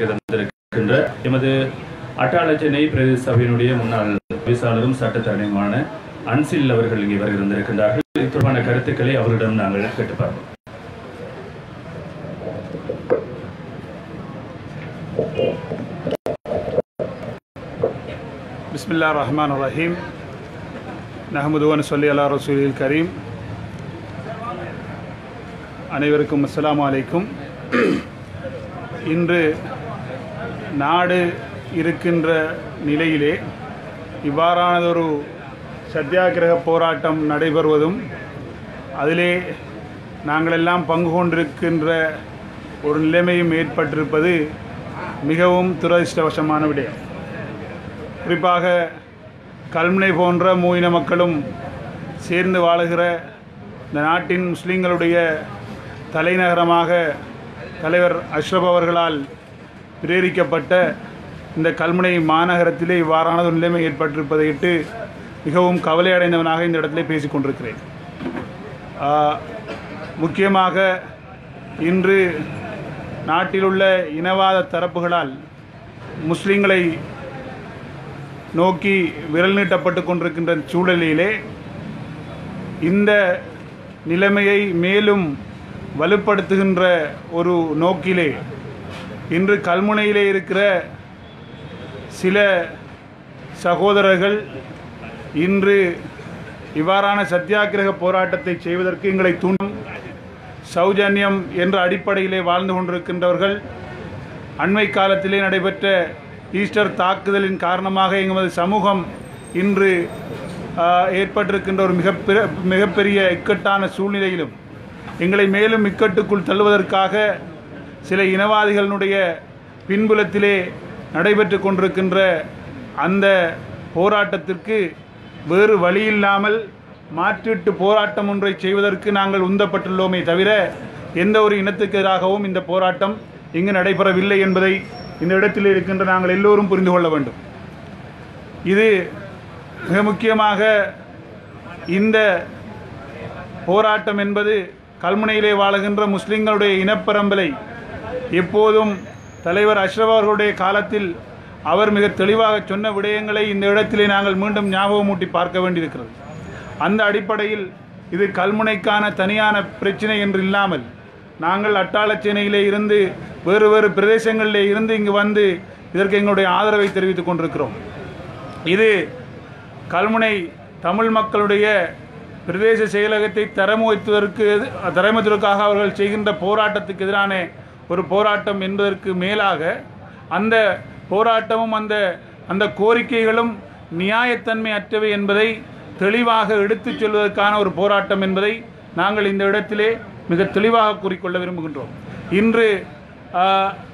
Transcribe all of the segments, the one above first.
வருகை தந்திருக்கின்ற எமது அட்டாளச்சேனை பிரதேச சபையினுடைய முன்னாள் பேசாளரும் சட்டத்தரணியுமான அன்சில் அவர்கள் இங்கே வருகை தந்திருக்கின்றார்கள் இது தொடர்பான கருத்துக்களை அவரிடம் நாங்கள் கேட்டு பார்ப்போம் பிஸ்மில்லா ரஹ்மான் ரஹீம் நஹமுதுவன் சொல்லி அல்லா ரசூலில் கரீம் அனைவருக்கும் அஸ்ஸலாமு அலைக்கும் இன்று நாடு இருக்கின்ற நிலையிலே இவ்வாறானதொரு சத்தியாகிரக போராட்டம் நடைபெறுவதும் அதிலே நாங்களெல்லாம் பங்கு கொண்டிருக்கின்ற ஒரு நிலைமையும் ஏற்பட்டிருப்பது மிகவும் துரதிர்ஷ்டவசமான விடயம் குறிப்பாக கல்முனை போன்ற மூயின மக்களும் சேர்ந்து வாழுகிற இந்த நாட்டின் முஸ்லீம்களுடைய தலைநகரமாக தலைவர் அஷ்ரப் அவர்களால் பிரேரிக்கப்பட்ட இந்த கல்முனை மாநகரத்திலே இவ்வாறான ஒரு நிலைமை ஏற்பட்டிருப்பதையிட்டு மிகவும் கவலை அடைந்தவனாக இந்த இடத்திலே பேசிக் கொண்டிருக்கிறேன் ஆஹ், முக்கியமாக இன்று நாட்டிலுள்ள இனவாத தரப்புகளால் முஸ்லீம்களை நோக்கி விரல் நீட்டப்பட்டு கொண்டிருக்கின்ற சூழலிலே இந்த நிலைமையை மேலும் வலுப்படுத்துகின்ற ஒரு நோக்கிலே இன்று கல்முனையிலே இருக்கிற சில சகோதரர்கள் இன்று இவ்வாறான சத்தியாகிரக போராட்டத்தை செய்வதற்கு எங்களை தூண்டும் சௌஜன்யம் என்ற அடிப்படையிலே வாழ்ந்து கொண்டிருக்கின்றவர்கள் அண்மை காலத்திலே நடைபெற்ற ஈஸ்டர் தாக்குதலின் காரணமாக எங்களது சமூகம் இன்று ஆ, ஏற்பட்டிருக்கின்ற ஒரு மிகப்பெரிய மிகப்பெரிய இக்கட்டான சூழ்நிலையிலும் எங்களை மேலும் இக்கட்டுக்குள் தள்ளுவதற்காக சில இனவாதிகளினுடைய பின்புலத்திலே நடைபெற்று கொண்டிருக்கின்ற அந்த போராட்டத்திற்கு வேறு வழியில்லாமல் மாற்றீட்டு போராட்டம் ஒன்றை செய்வதற்கு நாங்கள் உந்தப்பட்டுள்ளோமே தவிர எந்த ஒரு இனத்துக்கு எதிராகவும் இந்த போராட்டம் இங்கு நடைபெறவில்லை என்பதை இந்த இடத்தில் இருக்கின்ற நாங்கள் எல்லோரும் புரிந்து கொள்ள வேண்டும் இது மிக முக்கியமாக இந்த போராட்டம் என்பது கல்முனையிலே வாழுகின்ற முஸ்லிம்களுடைய இனப்பரம்பலை எப்போதும் தலைவர் அஷ்ரப் அவர்களுடைய காலத்தில் அவர் மிக தெளிவாக சொன்ன விடயங்களை இந்த இடத்திலே நாங்கள் மீண்டும் ஞாபகமூட்டி பார்க்க வேண்டியிருக்கிறது அந்த அடிப்படையில் இது கல்முனைக்கான தனியான பிரச்சனை என்று இல்லாமல் நாங்கள் அட்டாளச்சேனையிலே இருந்து வேறு வேறு பிரதேசங்களிலே இருந்து இங்கு வந்து இதற்கு எங்களுடைய ஆதரவை தெரிவித்துக் கொண்டிருக்கிறோம் இது கல்முனை தமிழ் மக்களுடைய பிரதேச செயலகத்தை தரமுயத்துவதற்கு தரமுயத்துவதற்காக அவர்கள் செய்கின்ற போராட்டத்துக்கு எதிரான ஒரு போராட்டம் என்பதற்கு மேலாக அந்த போராட்டமும் அந்த அந்த கோரிக்கைகளும் நியாயத்தன்மை அற்றவை என்பதை தெளிவாக எடுத்துச் சொல்வதற்கான ஒரு போராட்டம் என்பதை நாங்கள் இந்த இடத்திலே மிக தெளிவாக கூறிக்கொள்ள விரும்புகின்றோம் இன்று ஆ,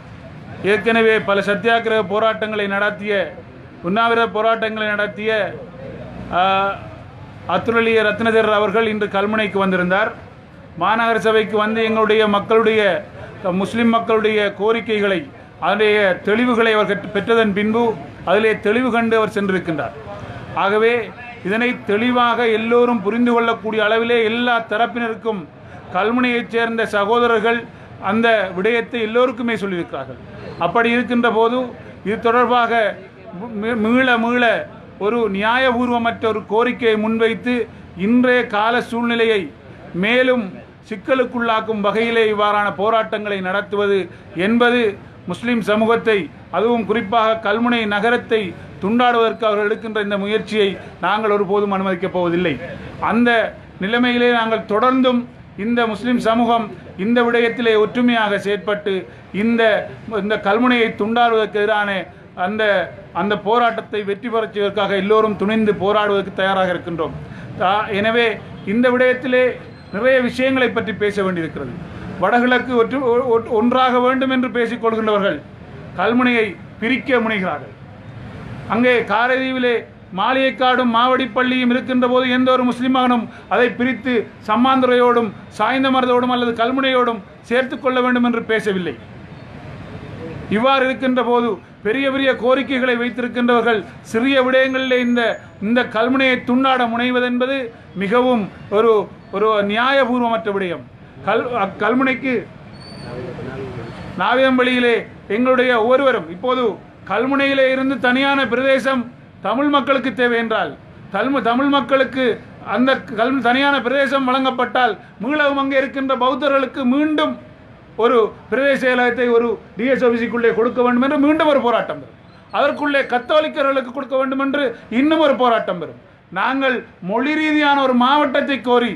ஏற்கனவே பல சத்தியாகிரக போராட்டங்களை நடத்திய உண்ணாவிரத போராட்டங்களை நடத்திய ஆ, அத்துரலிய ரத்னதர் அவர்கள் இன்று கல்முனைக்கு வந்திருந்தார் மாநகர சபைக்கு வந்து எங்களுடைய மக்களுடைய முஸ்லிம் மக்களுடைய கோரிக்கைகளை அதனுடைய தெளிவுகளை அவர் கற்று- பெற்றதன் பின்பு அதிலே தெளிவு கண்டு அவர் சென்றிருக்கின்றார் ஆகவே இதனை தெளிவாக எல்லோரும் புரிந்து கொள்ளக்கூடிய அளவிலே எல்லா தரப்பினருக்கும் கல்முனையைச் சேர்ந்த சகோதரர்கள் அந்த விடயத்தை எல்லோருக்குமே சொல்லியிருக்கிறார்கள் அப்படி இருக்கின்ற போது இது தொடர்பாக மீ- மீள மீள ஒரு நியாயபூர்வமற்ற ஒரு கோரிக்கையை முன்வைத்து இன்றைய கால சூழ்நிலையை மேலும் சிக்கலுக்குள்ளாக்கும் வகையிலே இவ்வாறான போராட்டங்களை நடத்துவது என்பது முஸ்லிம் சமூகத்தை அதுவும் குறிப்பாக கல்முனை நகரத்தை துண்டாடுவதற்கு அவர்கள் எடுக்கின்ற இந்த முயற்சியை நாங்கள் ஒருபோதும் அனுமதிக்கப் போவதில்லை அந்த நிலைமையிலே நாங்கள் தொடர்ந்தும் இந்த முஸ்லிம் சமூகம் இந்த விடயத்திலே ஒற்றுமையாக செயற்பட்டு இந்த இந்த கல்முனையை துண்டாடுவதற்கு எதிரான அந்த அந்த போராட்டத்தை வெற்றி பெறச் செய்வதற்காக எல்லோரும் துணிந்து போராடுவதற்கு தயாராக இருக்கின்றோம் ஆ, எனவே இந்த விடயத்திலே நிறைய விஷயங்களை பற்றி பேச வேண்டியிருக்கிறது வடகிழக்கு ஒற்று ஒ- ஒ- ஒன்றாக வேண்டும் என்று பேசிக் கொள்கின்றவர்கள் கல்முனையை பிரிக்க முனைகிறார்கள் அங்கே காரைதீவிலே மாளிகைக்காடும் மாவடிப்பள்ளியும் இருக்கின்ற போது எந்த ஒரு முஸ்லிம் மகனும் அதை பிரித்து சம்மாந்துறையோடும் சாய்ந்த மருதோடும் அல்லது கல்முனையோடும் சேர்த்துக் கொள்ள வேண்டும் என்று பேசவில்லை இவ்வாறு இருக்கின்ற போது பெரிய பெரிய கோரிக்கைகளை வைத்திருக்கின்றவர்கள் சிறிய விடயங்களிலே இந்த இந்த கல்முனையை துண்டாட முனைவதென்பது மிகவும் ஒரு ஒரு நியாயபூர்வமற்ற விடயம் கல் அக்கல்முனைக்கு நாவிதம்பள்ளியிலே எங்களுடைய ஒவ்வொருவரும் இப்போது கல்முனையிலே இருந்து தனியான பிரதேசம் தமிழ் மக்களுக்கு தேவை என்றால் தல்மு தமிழ் மக்களுக்கு அந்த கல் தனியான பிரதேசம் வழங்கப்பட்டால் மீளவும் அங்கே இருக்கின்ற பௌத்தர்களுக்கு மீண்டும் ஒரு பிரதேச செயலகத்தை ஒரு டிஎஸ் ஆஃபீஸுக்குள்ளே கொடுக்க வேண்டும் என்று மீண்டும் ஒரு போராட்டம் வரும் அதற்குள்ளே கத்தோலிக்கர்களுக்கு கொடுக்க வேண்டும் என்று இன்னும் ஒரு போராட்டம் வரும் நாங்கள் மொழி ரீதியான ஒரு மாவட்டத்தை கோரி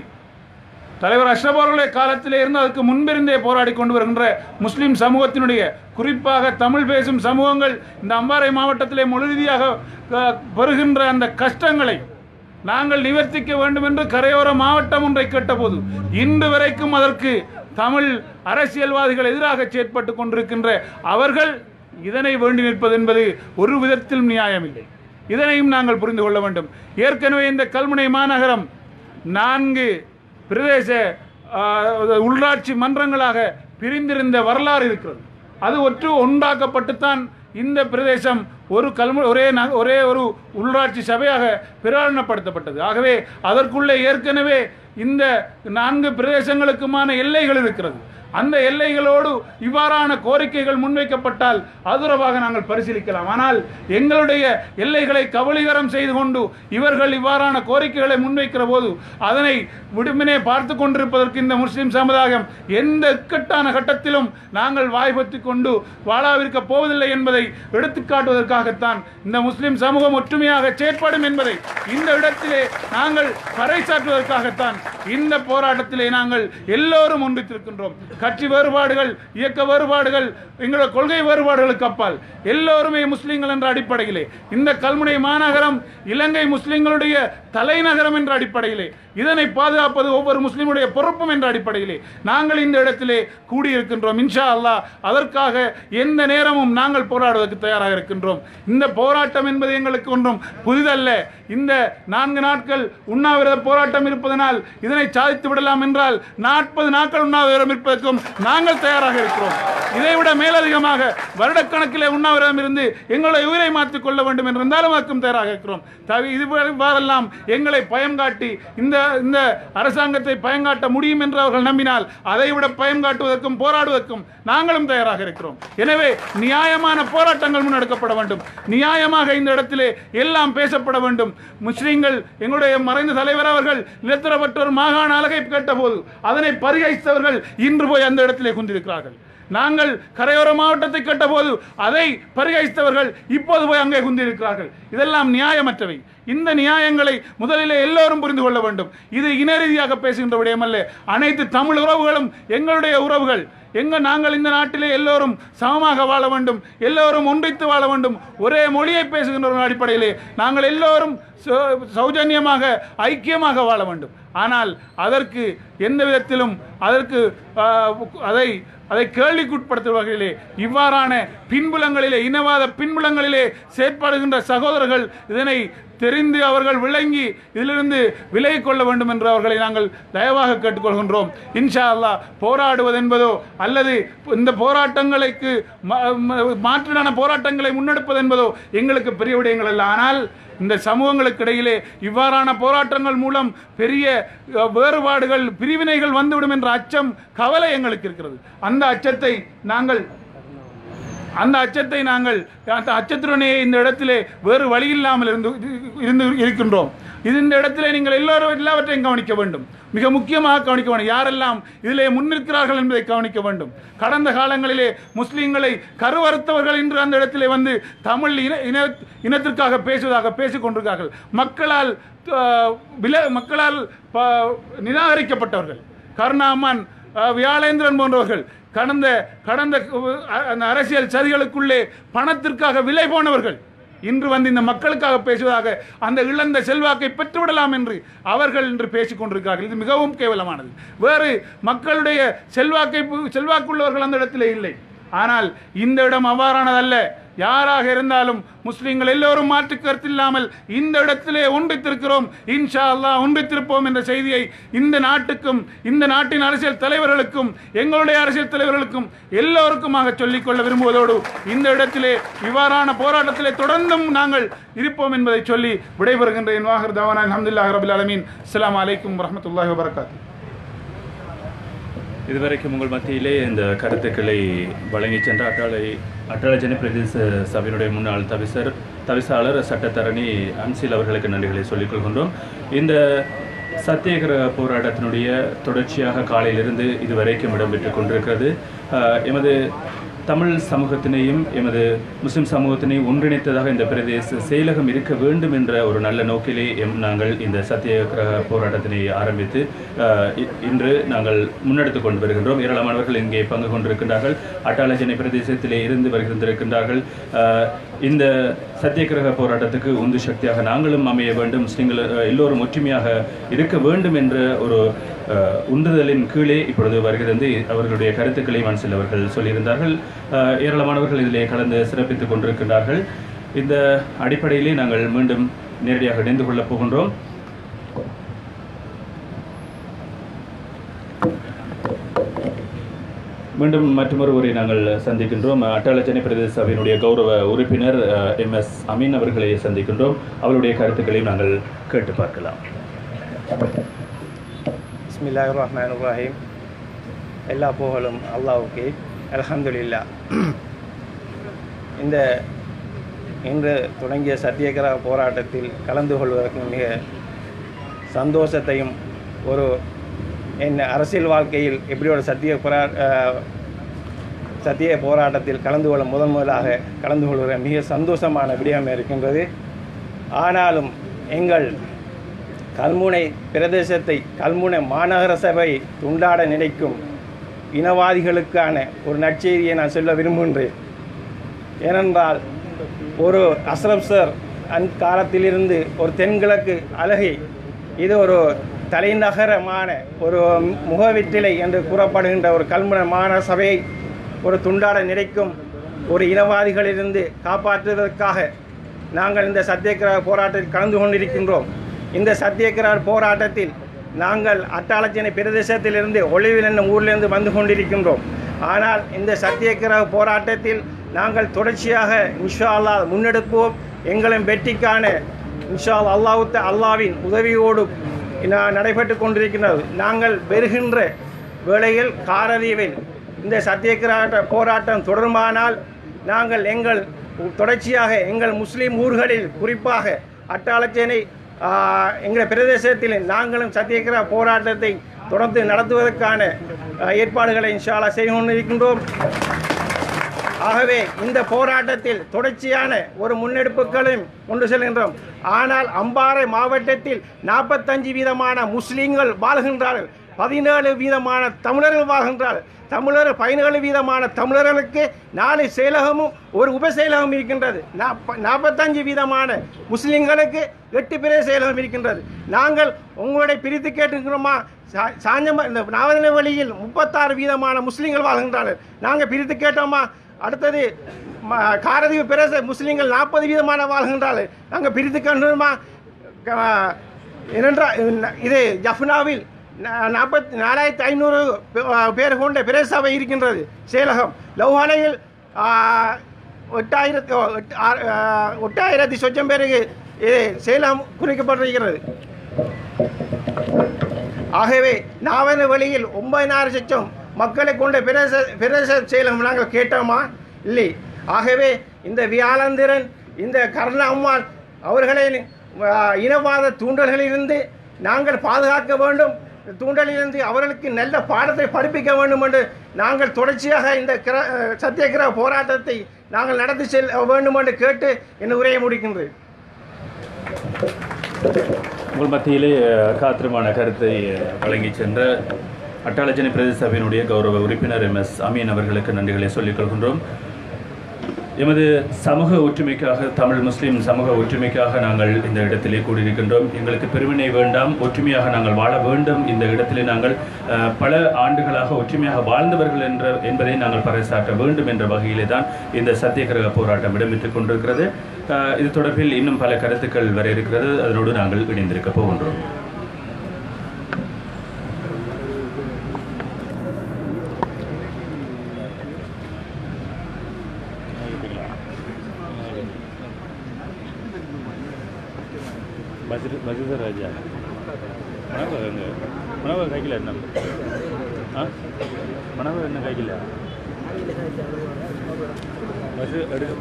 தலைவர் அஷ்ரப் அவர்களுடைய காலத்திலே இருந்து அதுக்கு முன்பிருந்தே போராடி கொண்டு வருகின்ற முஸ்லிம் சமூகத்தினுடைய குறிப்பாக தமிழ் பேசும் சமூகங்கள் இந்த அம்பாறை மாவட்டத்திலே மொழி ரீதியாக அஹ், பெறுகின்ற அந்த கஷ்டங்களை நாங்கள் நிவர்த்திக்க வேண்டும் என்று கரையோர மாவட்டம் ஒன்றை கேட்டபோது இன்று வரைக்கும் அதற்கு தமிழ் அரசியல்வாதிகள் எதிராக செயற்பட்டு கொண்டிருக்கின்ற அவர்கள் இதனை வேண்டி நிற்பது என்பது ஒரு விதத்திலும் நியாயமில்லை இதனையும் நாங்கள் புரிந்து கொள்ள வேண்டும் ஏற்கனவே இந்த கல்முனை மாநகரம் நான்கு பிரதேச ஆஹ், உள்ளாட்சி மன்றங்களாக பிரிந்திருந்த வரலாறு இருக்கிறது அது ஒற்று ஒன்றாக்கப்பட்டுத்தான் இந்த பிரதேசம் ஒரு கல்மு ஒரே நக ஒரே ஒரு உள்ளாட்சி சபையாக பிரகடனப்படுத்தப்பட்டது ஆகவே அதற்குள்ளே ஏற்கனவே இந்த நான்கு பிரதேசங்களுக்குமான எல்லைகள் இருக்கிறது அந்த எல்லைகளோடு இவ்வாறான கோரிக்கைகள் முன்வைக்கப்பட்டால் அதுரவாக நாங்கள் பரிசீலிக்கலாம் ஆனால் எங்களுடைய எல்லைகளை கபலீகரம் செய்து கொண்டு இவர்கள் இவ்வாறான கோரிக்கைகளை முன்வைக்கிற போது அதனை விடுமினே பார்த்து கொண்டிருப்பதற்கு இந்த முஸ்லிம் சமுதாயம் எந்த இக்கட்டான கட்டத்திலும் நாங்கள் வாய்ப்பற்றி கொண்டு வாழாவிருக்க போவதில்லை என்பதை எடுத்துக்காட்டுவதற்காகத்தான் இந்த முஸ்லிம் சமூகம் ஒற்றுமையாக செயற்படும் என்பதை இந்த இடத்திலே நாங்கள் பறைசாற்றுவதற்காகத்தான் இந்த போராட்டத்திலே நாங்கள் எல்லோரும் ஒன்றித்திருக்கின்றோம் கட்சி வேறுபாடுகள் இயக்க வேறுபாடுகள் எங்களோட கொள்கை வேறுபாடுகளுக்கு அப்பால் எல்லோருமே முஸ்லீம்கள் என்ற அடிப்படையிலே இந்த கல்முனை மாநகரம் இலங்கை முஸ்லிம்களுடைய தலைநகரம் என்ற அடிப்படையிலே இதனை பாதுகாப்பது ஒவ்வொரு முஸ்லிமுடைய பொறுப்பும் என்ற அடிப்படையிலே நாங்கள் இந்த இடத்திலே கூடியிருக்கின்றோம் இன்ஷா அல்லாஹ் அதற்காக எந்த நேரமும் நாங்கள் போராடுவதற்கு தயாராக இருக்கின்றோம் இந்த போராட்டம் என்பது எங்களுக்கு ஒன்றும் புதிதல்ல இந்த நான்கு நாட்கள் உண்ணாவிரத போராட்டம் இருப்பதனால் இதனை சாதித்து விடலாம் என்றால் நாற்பது நாட்கள் உண்ணாவிரதம் இருப்பதற்கும் நாங்கள் தயாராக இருக்கிறோம் இதைவிட மேலதிகமாக வருடக்கணக்கிலே உண்ணாவிரதம் இருந்து எங்களுடைய உயிரை மாற்றிக் கொள்ள வேண்டும் என்று இருந்தாலும் அதற்கும் தயாராக இருக்கிறோம் தவி இதுவரெல்லாம் எங்களை பயம் காட்டி இந்த இந்த அரசாங்கத்தை பயங்காட்ட முடியும் என்று அவர்கள் நம்பினால் அதைவிட பயம் காட்டுவதற்கும் போராடுவதற்கும் நாங்களும் தயாராக இருக்கிறோம் எனவே நியாயமான போராட்டங்கள் முன்னெடுக்கப்பட வேண்டும் நியாயமாக இந்த இடத்திலே எல்லாம் பேசப்பட வேண்டும் முஸ்லிம்கள் எங்களுடைய மறைந்த தலைவர் அவர்கள் நிலத்தரப்பட்டோர் மாகாண அழகை கேட்டபோது அதனை பரிகரித்தவர்கள் இன்று போய் அந்த இடத்திலே குந்திருக்கிறார்கள் நாங்கள் கரையோர மாவட்டத்தை கேட்டபோது அதை பரிகரித்தவர்கள் இப்போது போய் அங்கே குந்திருக்கிறார்கள் இதெல்லாம் நியாயமற்றவை இந்த நியாயங்களை முதலிலே எல்லோரும் புரிந்து கொள்ள வேண்டும் இது இன ரீதியாக பேசுகின்ற விடயமல்ல அனைத்து தமிழ் உறவுகளும் எங்களுடைய உறவுகள் எங்க நாங்கள் இந்த நாட்டிலே எல்லோரும் சமமாக வாழ வேண்டும் எல்லோரும் ஒன்றித்து வாழ வேண்டும் ஒரே மொழியை பேசுகின்ற ஒரு அடிப்படையிலே நாங்கள் எல்லோரும் சௌ- சௌஜன்யமாக ஐக்கியமாக வாழ வேண்டும் ஆனால் அதற்கு எந்த விதத்திலும் அதற்கு ஆ, அதை அதை கேள்விக்குட்படுத்தும் வகையிலே இவ்வாறான பின்புலங்களிலே இனவாத பின்புலங்களிலே செயற்படுகின்ற சகோதரர்கள் இதனை தெரிந்து அவர்கள் விளங்கி இதிலிருந்து விலகிக் கொள்ள வேண்டும் என்று அவர்களை நாங்கள் தயவாக கேட்டுக்கொள்கின்றோம் இன்ஷா அல்லாஹ் போராடுவது என்பதோ அல்லது இந்த போராட்டங்களுக்கு ம- ம- மாற்றான போராட்டங்களை முன்னெடுப்பது என்பதோ எங்களுக்கு பெரிய விடயங்கள் அல்ல ஆனால் இந்த சமூகங்களுக்கு இடையிலே இவ்வாறான போராட்டங்கள் மூலம் பெரிய அஹ், வேறுபாடுகள் பிரிவினைகள் வந்துவிடும் என்ற அச்சம் கவலை எங்களுக்கு இருக்கிறது அந்த அச்சத்தை நாங்கள் அந்த அச்சத்தை நாங்கள் அந்த அச்சத்துடனே இந்த இடத்திலே வேறு வழி இல்லாமல் இருந்து இருந்து இருக்கின்றோம் இது இந்த இடத்திலே நீங்கள் எல்லோரும் எல்லாவற்றையும் கவனிக்க வேண்டும் மிக முக்கியமாக கவனிக்க வேண்டும் யாரெல்லாம் இதிலே முன்னிற்கிறார்கள் என்பதை கவனிக்க வேண்டும் கடந்த காலங்களிலே முஸ்லிம்களை கருவறுத்தவர்கள் இன்று அந்த இடத்திலே வந்து தமிழ் இன இன இனத்திற்காக பேசுவதாக பேசிக் கொண்டிருக்கிறார்கள் மக்களால் அஹ், வில மக்களால் ப- நிராகரிக்கப்பட்டவர்கள் கருணாமன் அஹ், வியாழேந்திரன் போன்றவர்கள் கடந்த கடந்த அஹ், அந்த அரசியல் சதிகளுக்குள்ளே பணத்திற்காக விலை போனவர்கள் இன்று வந்து இந்த மக்களுக்காக பேசுவதாக அந்த இழந்த செல்வாக்கை பெற்றுவிடலாம் என்று அவர்கள் இன்று பேசிக் கொண்டிருக்கிறார்கள் இது மிகவும் கேவலமானது வேறு மக்களுடைய செல்வாக்கை செல்வாக்குள்ளவர்கள் அந்த இடத்திலே இல்லை ஆனால் இந்த இடம் அவ்வாறானதல்ல யாராக இருந்தாலும் முஸ்லிம்கள் எல்லோரும் மாற்று கருத்தில்லாமல் இந்த இடத்திலே ஒன்றித்திருக்கிறோம் இன்ஷா அல்லாஹ் ஒன்றித்திருப்போம் என்ற செய்தியை இந்த நாட்டுக்கும் இந்த நாட்டின் அரசியல் தலைவர்களுக்கும் எங்களுடைய அரசியல் தலைவர்களுக்கும் எல்லோருக்குமாக சொல்லிக்கொள்ள விரும்புவதோடு இந்த இடத்திலே இவ்வாறான போராட்டத்திலே தொடர்ந்தும் நாங்கள் இருப்போம் என்பதை சொல்லி விடைபெறுகின்றேன் வாகர் தவானா அஹமதுல்லாஹ் ரபில் அலமீன் அஸ்ஸலாமு அலைக்கும் வரஹ்மத்துல்லாஹி வபரகாத்துஹு இதுவரைக்கும் உங்கள் மத்தியிலே இந்த கருத்துக்களை வழங்கி சென்ற அட்டாளை அட்டாள ஜனப்பிரதேச சபையினுடைய முன்னாள் தவிசர் தவிசாளர் சட்டத்தரணி அன்சில் அவர்களுக்கு நன்றிகளை சொல்லிக் கொள்கின்றோம் இந்த சத்தியகிரக போராட்டத்தினுடைய தொடர்ச்சியாக காலையிலிருந்து இதுவரைக்கும் இடம்பெற்றுக் கொண்டிருக்கிறது அஹ், எமது தமிழ் சமூகத்தினையும் எமது முஸ்லிம் சமூகத்தினையும் ஒன்றிணைத்ததாக இந்த பிரதேச செயலகம் இருக்க வேண்டும் என்ற ஒரு நல்ல நோக்கிலே எம் நாங்கள் இந்த சத்தியகிரக போராட்டத்தினை ஆரம்பித்து அஹ், இ- இன்று நாங்கள் முன்னெடுத்து கொண்டு வருகின்றோம் ஏராளமானவர்கள் இங்கே பங்கு கொண்டிருக்கின்றார்கள் அட்டாளஜனை பிரதேசத்திலே இருந்து வருகின்றிருக்கின்றார்கள் அஹ், இந்த சத்தியகிரக போராட்டத்துக்கு உந்து சக்தியாக நாங்களும் அமைய வேண்டும் முஸ்லிம்கள் அஹ், எல்லோரும் ஒற்றுமையாக இருக்க வேண்டும் என்ற ஒரு அஹ், உந்துதலின் கீழே இப்பொழுது வருகிறது அவர்களுடைய கருத்துக்களை மனசில் அவர்கள் சொல்லியிருந்தார்கள் அஹ், ஏராளமானவர்கள் இதிலே கலந்து சிறப்பித்துக் கொண்டிருக்கின்றார்கள் இந்த அடிப்படையிலே நாங்கள் மீண்டும் நேரடியாக இணைந்து கொள்ளப் போகின்றோம் மீண்டும் மற்றொரு உரை நாங்கள் சந்திக்கின்றோம் அட்டாளச்சனை பிரதேச சபையினுடைய கௌரவ உறுப்பினர் எம் எஸ் அமீன் அவர்களை சந்திக்கின்றோம் அவருடைய கருத்துக்களையும் நாங்கள் கேட்டு பார்க்கலாம் பிஸ்மில்லாஹிர் ரஹ்மான் ரஹீம் எல்லா புகழும் அல்லாஹ்வுக்கே அல்ஹம்துலில்லாஹ் இந்த இன்று தொடங்கிய சத்தியகிரக போராட்டத்தில் கலந்து கொள்வதற்கு மிக சந்தோஷத்தையும் ஒரு என் அரசியல் வாழ்க்கையில் இப்படி ஒரு சத்திய போரா அஹ், சத்திய போராட்டத்தில் கலந்து கொள்ள முதன் முதலாக கலந்து கொள்கிற மிக சந்தோஷமான விடயம் இருக்கின்றது ஆனாலும் எங்கள் கல்முனை பிரதேசத்தை கல்முனை மாநகர சபை துண்டாட நினைக்கும் இனவாதிகளுக்கான ஒரு நற்செய்தியை நான் சொல்ல விரும்புகின்றேன் ஏனென்றால் ஒரு அஸ்ரப் சார் அந்த காலத்திலிருந்து ஒரு தென்கிழக்கு அழகை இது ஒரு தலைநகரமான ஒரு முகவெற்றிலை என்று கூறப்படுகின்ற ஒரு கல்முனை மாநகர சபையை ஒரு துண்டாட நினைக்கும் ஒரு இனவாதிகளிலிருந்து காப்பாற்றுவதற்காக நாங்கள் இந்த சத்தியகிரக போராட்டத்தில் கலந்து கொண்டிருக்கின்றோம் இந்த சத்தியகிரக போராட்டத்தில் நாங்கள் அட்டாளச்சினை பிரதேசத்திலிருந்து ஒளிவில் என்னும் ஊரிலிருந்து வந்து கொண்டிருக்கின்றோம் ஆனால் இந்த சத்தியகிரக போராட்டத்தில் நாங்கள் தொடர்ச்சியாக இன்ஷா அல்லாஹ் முன்னெடுப்போம் எங்களின் வெற்றிக்கான இன்ஷா அல்லாஹுத்த அல்லாவின் உதவியோடு நா- நடைபெற்று கொண்டிருக்கின்றது நாங்கள் வருகின்ற வேளையில் காரதீவில் இந்த சத்தியகிரக போராட்டம் தொடருமானால் நாங்கள் எங்கள் தொடர்ச்சியாக எங்கள் முஸ்லீம் ஊர்களில் குறிப்பாக அட்டாளச்சேனை எங்கள் பிரதேசத்தில் நாங்களும் சத்தியகிரக போராட்டத்தை தொடர்ந்து நடத்துவதற்கான ஆ, ஏற்பாடுகளை இன்ஷால்லா செய்து கொண்டிருக்கின்றோம் ஆகவே இந்த போராட்டத்தில் தொடர்ச்சியான ஒரு முன்னெடுப்புகளையும் கொண்டு செல்கின்றோம் ஆனால் அம்பாறை மாவட்டத்தில் நாற்பத்தஞ்சு வீதமான முஸ்லீம்கள் வாழ்கின்றார்கள் பதினேழு வீதமான தமிழர்கள் வாழ்கின்றார்கள் தமிழர் பதினேழு வீதமான தமிழர்களுக்கு நாலு செயலகமும் ஒரு உபசெயலகம் இருக்கின்றது நாப்ப- நாற்பத்தஞ்சு வீதமான முஸ்லீம்களுக்கு எட்டு பிற செயலகம் இருக்கின்றது நாங்கள் உங்களுடைய பிரித்து கேட்டுக்கிறோமா சா- சாஞ்சம இந்த நாவதன வழியில் முப்பத்தாறு வீதமான முஸ்லீம்கள் வாழ்கின்றார்கள் நாங்கள் பிரித்து கேட்டோமா அடுத்தது ம- காரதீவு பிரதேச முஸ்லீம்கள் நாற்பது வீதமான வாழ்கின்றார்கள் நாங்கள் பிரித்து கண்டுமா ஏனென்றால் இது ஜஃப்னாவில் நாற்பத்தி நாலாயிரத்தி ஐநூறு பேர் கொண்ட பிரதேச சபை இருக்கின்றது சேலகம் லவ்ஹானையில் எட்டாயிரத்தி ஓ, எட்டு- ஆறு- ஆ, எட்டாயிரத்தி சொச்சம் பேருக்கு இது சேலம் குறிக்கப்பட்டிருக்கிறது ஆகவே நாவன வழியில் ஒன்பதினாயிரம் லட்சம் மக்களை கொண்ட பிரதேச பிரதேச செயலம் நாங்கள் கேட்டோமா இல்லை ஆகவே இந்த வியாழந்திரன் இந்த கருணா அம்மாள் அவர்களின் ஆ, இனவாத தூண்டல்களிலிருந்து நாங்கள் பாதுகாக்க வேண்டும் தூண்டலிலிருந்து அவர்களுக்கு நல்ல பாடத்தை படிப்பிக்க வேண்டும் என்று நாங்கள் தொடர்ச்சியாக இந்த கிர- சத்தியகிரக போராட்டத்தை நாங்கள் நடத்தி செல்ல வேண்டும் என்று கேட்டு என் உரையை முடிக்கின்றேன் உங்கள் மத்தியிலே அஹ், காத்திரமான கருத்தை அஹ், வழங்கிச் சென்ற அட்டாளஜனை பிரதேச சபையினுடைய கௌரவ உறுப்பினர் எம் எஸ் அமீன் அவர்களுக்கு நன்றிகளை சொல்லிக் கொள்கின்றோம் எமது சமூக ஒற்றுமைக்காக தமிழ் முஸ்லிம் சமூக ஒற்றுமைக்காக நாங்கள் இந்த இடத்திலே கூடியிருக்கின்றோம் எங்களுக்கு பெருவினை வேண்டாம் ஒற்றுமையாக நாங்கள் வாழ வேண்டும் இந்த இடத்திலே நாங்கள் அஹ், பல ஆண்டுகளாக ஒற்றுமையாக வாழ்ந்தவர்கள் என்ற என்பதை நாங்கள் பறைசாற்ற வேண்டும் என்ற வகையிலே தான் இந்த சத்தியகிரக போராட்டம் இடம்பெற்றுக் கொண்டிருக்கிறது அஹ், இது தொடர்பில் இன்னும் பல கருத்துக்கள் வர இருக்கிறது அதனோடு நாங்கள் இணைந்திருக்க போகின்றோம் மஜித ராஜா உணவு கையில் என்ன ஆ மனவு என்ன கையில் பஸ் எடுக்க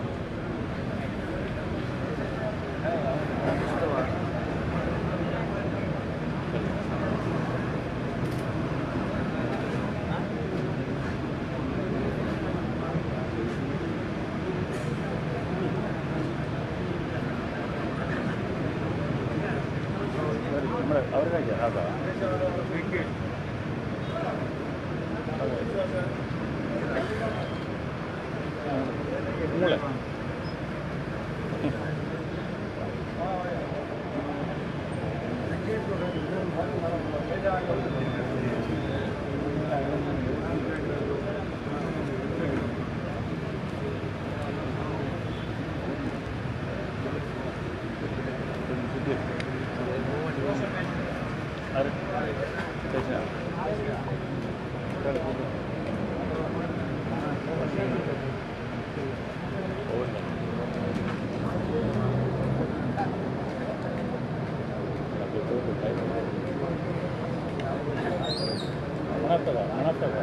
അവരുടെ അതാ മൂളെ ആര് ചേച്ചിയാ ಮಣತ್ತದ ಮಣತ್ತದ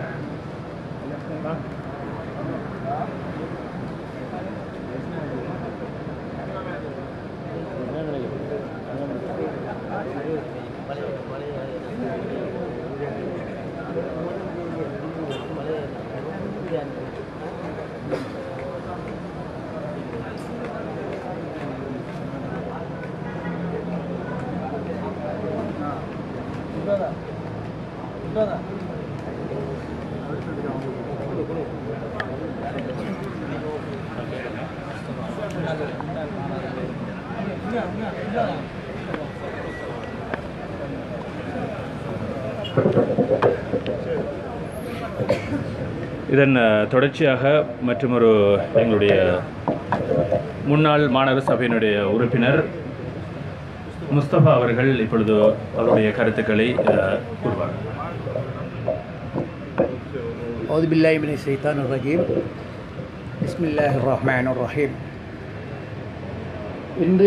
இதன் அஹ், தொடர்ச்சியாக மற்றொரு எங்களுடைய முன்னாள் மாநகர சபையினுடைய உறுப்பினர் முஸ்தபா அவர்கள் இப்பொழுது அவருடைய கருத்துக்களை அஹ், கூறுவார்கள் أعوذ بالله من الشيطان الرجيم بسم الله الرحمن الرحيم இன்று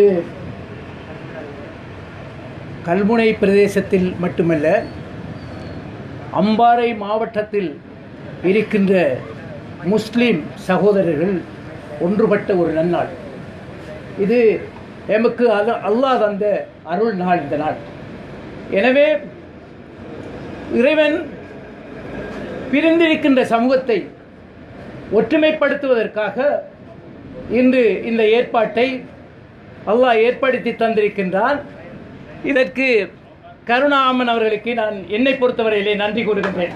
கல்முனை பிரதேசத்தில் மட்டுமல்ல அம்பாறை மாவட்டத்தில் இருக்கின்ற முஸ்லிம் சகோதரர்கள் ஒன்றுபட்ட ஒரு நன்னாள் இது எமக்கு அல்ல அல்லாஹ் தந்த அருள் நாள் இந்த நாள் எனவே இறைவன் பிரிந்திருக்கின்ற சமூகத்தை ஒற்றுமைப்படுத்துவதற்காக இன்று இந்த ஏற்பாட்டை அல்லாஹ் ஏற்படுத்தி தந்திருக்கின்றான் இதற்கு கருணாமன் அவர்களுக்கு நான் என்னை பொறுத்தவரையிலே நன்றி கூறுகின்றேன்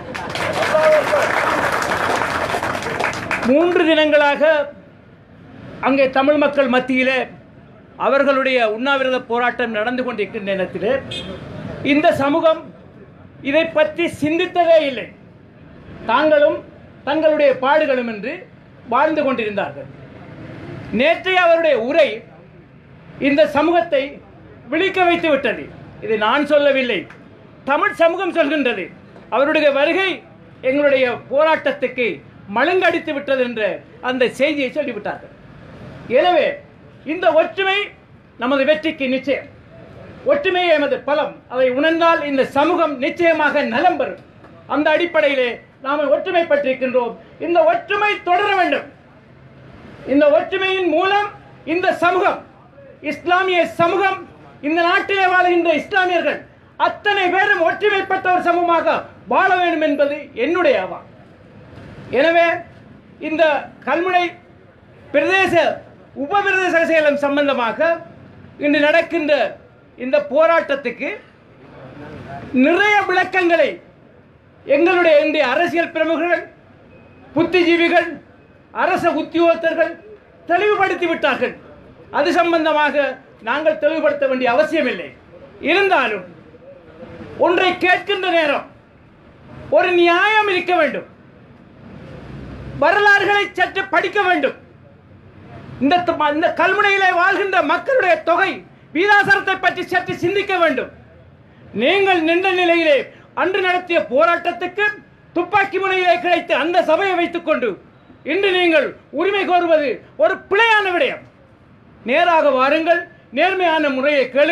மூன்று தினங்களாக அங்கே தமிழ் மக்கள் மத்தியிலே அவர்களுடைய உண்ணாவிரத போராட்டம் நடந்து கொண்டிருக்கின்ற நேரத்திலே இந்த சமூகம் இதை பற்றி சிந்தித்ததே இல்லை தாங்களும் தங்களுடைய பாடுகளும் என்று வாழ்ந்து கொண்டிருந்தார்கள் நேற்றைய அவருடைய உரை இந்த சமூகத்தை விழிக்க வைத்து விட்டது இது நான் சொல்லவில்லை தமிழ் சமூகம் சொல்கின்றது அவருடைய வருகை எங்களுடைய போராட்டத்துக்கு மழுங்கடித்து விட்டது என்ற அந்த செய்தியை சொல்லிவிட்டார்கள் எனவே இந்த ஒற்றுமை நமது வெற்றிக்கு நிச்சயம் ஒற்றுமை எமது பலம் அதை உணர்ந்தால் இந்த சமூகம் நிச்சயமாக நலம் பெறும் அந்த அடிப்படையிலே நாம் ஒற்றுமைப்பட்டிருக்கின்றோம் இந்த ஒற்றுமை தொடர வேண்டும் இந்த ஒற்றுமையின் மூலம் இந்த சமூகம் இஸ்லாமிய சமூகம் இந்த நாட்டிலே வாழ்கின்ற இஸ்லாமியர்கள் அத்தனை பேரும் ஒற்றுமைப்பட்ட ஒரு சமூகமாக வாழ வேண்டும் என்பது என்னுடைய அவா எனவே இந்த கல்முனை பிரதேச உபபிரதேச செயலம் சம்பந்தமாக இன்று நடக்கின்ற இந்த போராட்டத்துக்கு நிறைய விளக்கங்களை எங்களுடைய இன்றைய அரசியல் பிரமுகர்கள் புத்திஜீவிகள் அரச உத்தியோகத்தர்கள் தெளிவுபடுத்தி விட்டார்கள் அது சம்பந்தமாக நாங்கள் தெளிவுபடுத்த வேண்டிய அவசியமில்லை இருந்தாலும் ஒன்றை கேட்கின்ற நேரம் ஒரு நியாயம் இருக்க வேண்டும் வரலாறுகளை சற்று படிக்க வேண்டும் இந்த த- இந்த கல்முனையிலே வாழ்கின்ற மக்களுடைய தொகை வீதாசாரத்தை பற்றி சற்று சிந்திக்க வேண்டும் நீங்கள் நின்ற நிலையிலே அன்று நடத்திய போராட்டத்துக்கு துப்பாக்கி முனையிலே கிடைத்த அந்த சபையை வைத்துக்கொண்டு இன்று நீங்கள் உரிமை கோருவது ஒரு பிழையான விடயம் நேராக வாருங்கள் நேர்மையான முறையை கேளுங்கள்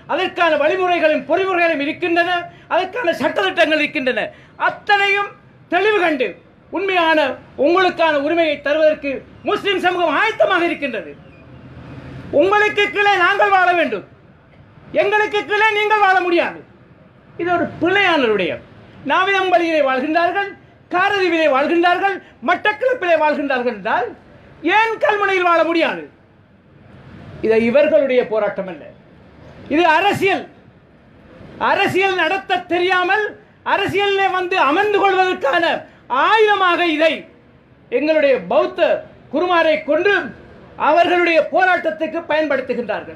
அதற்கான வழிமுறைகளும் பொறிமுறைகளும் இருக்கின்றன அதற்கான சட்டத்திட்டங்கள் இருக்கின்றன அத்தனையும் தெளிவு கண்டு உண்மையான உங்களுக்கான உரிமையை தருவதற்கு முஸ்லிம் சமூகம் ஆயத்தமாக இருக்கின்றது உங்களுக்கு கீழே நாங்கள் வாழ வேண்டும் எங்களுக்கு கீழே நீங்கள் வாழ முடியாது இது ஒரு பிழையான விடயம் நாவிதம்பள்ளியிலே வாழ்கின்றார்கள் காரதீவிலே வாழ்கின்றார்கள் மட்டக்களப்பிலே வாழ்கின்றார்கள் என்றால் ஏன் கல்முனையில் வாழ முடியாது இது இவர்களுடைய போராட்டம் அல்ல இது அரசியல் அரசியல் நடத்த தெரியாமல் அரசியலிலே வந்து அமர்ந்து கொள்வதற்கான ஆயுதமாக இதை எங்களுடைய பௌத்த குருமாரை கொண்டு அவர்களுடைய போராட்டத்துக்கு பயன்படுத்துகின்றார்கள்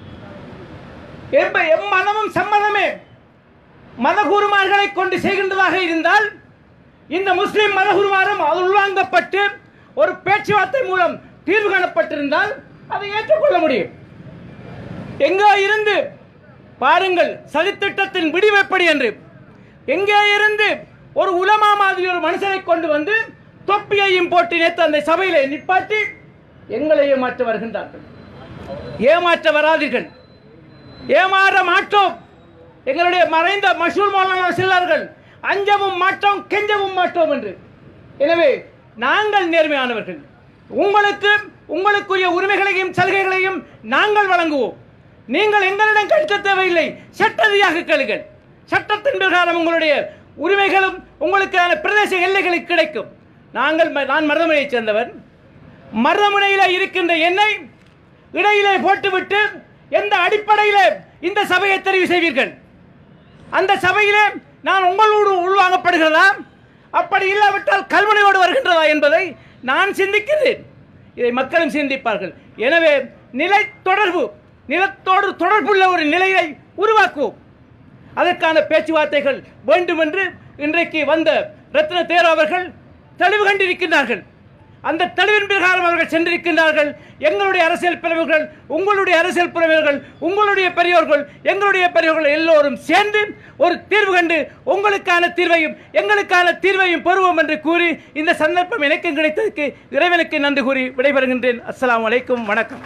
எப்ப- எம் மனமும் சம்மதமே மதகுருமார்களை கொண்டு செய்கின்றதாக இருந்தால் இந்த முஸ்லிம் மதகுருமாரும் அது உள்வாங்கப்பட்டு ஒரு பேச்சுவார்த்தை மூலம் தீர்வு காணப்பட்டிருந்தால் அதை ஏற்றுக்கொள்ள முடியும் எங்கோ இருந்து பாருங்கள் சதித்திட்டத்தின் விடிவு எப்படி என்று எங்கே இருந்து ஒரு உலமா மாதிரி ஒரு மனுஷனை கொண்டு வந்து தொப்பியையும் போட்டு நேற்று அந்த சபையிலே நிப்பாட்டி எங்களை ஏமாற்ற வருகின்றார்கள் ஏமாற்ற வராதீர்கள் ஏமாற மாட்டோம் எங்களுடைய மறைந்த மஷூல் மௌலானா செல்லார்கள் அஞ்சவும் மாட்டோம் கெஞ்சவும் மாட்டோம் என்று எனவே நாங்கள் நேர்மையானவர்கள் உங்களுக்கு உங்களுக்குரிய உரிமைகளையும் சலுகைகளையும் நாங்கள் வழங்குவோம் நீங்கள் எங்களிடம் கழிக்க தேவையில்லை சட்ட ரீதியாக கேளுங்கள் சட்டத்தின் பிரகாரம் உங்களுடைய உரிமைகளும் உங்களுக்கான பிரதேச எல்லைகளுக்கு கிடைக்கும் நாங்கள் ம- நான் மருதமனையைச் சேர்ந்தவன் மருதமுனையில் இருக்கின்ற எண்ணெய் இடையிலே போட்டுவிட்டு எந்த அடிப்படையிலே இந்த சபையை தெரிவு செய்வீர்கள் அந்த சபையிலே நான் உங்களோடு உள்வாங்கப்படுகிறதா அப்படி இல்லாவிட்டால் கல்முனையோடு வருகின்றதா என்பதை நான் சிந்திக்கிறேன் இதை மக்களும் சிந்திப்பார்கள் எனவே நிலை தொடர்பு நிலத்தோடு தொடர்புள்ள ஒரு நிலையை உருவாக்குவோம் அதற்கான பேச்சுவார்த்தைகள் வேண்டும் என்று இன்றைக்கு வந்த ரத்ன தேரோ அவர்கள் தெளிவு கண்டிருக்கின்றார்கள் அந்த தெளிவின் பிரகாரம் அவர்கள் சென்றிருக்கின்றார்கள் எங்களுடைய அரசியல் பிரிவுகள் உங்களுடைய அரசியல் பிரிவுகள் உங்களுடைய பெரியோர்கள் எங்களுடைய பெரியோர்கள் எல்லோரும் சேர்ந்து ஒரு தீர்வு கண்டு உங்களுக்கான தீர்வையும் எங்களுக்கான தீர்வையும் பெறுவோம் என்று கூறி இந்த சந்தர்ப்பம் எனக்கு கிடைத்ததற்கு இறைவனுக்கு நன்றி கூறி விடைபெறுகின்றேன் அஸ்ஸலாமு அலைக்கும் வணக்கம்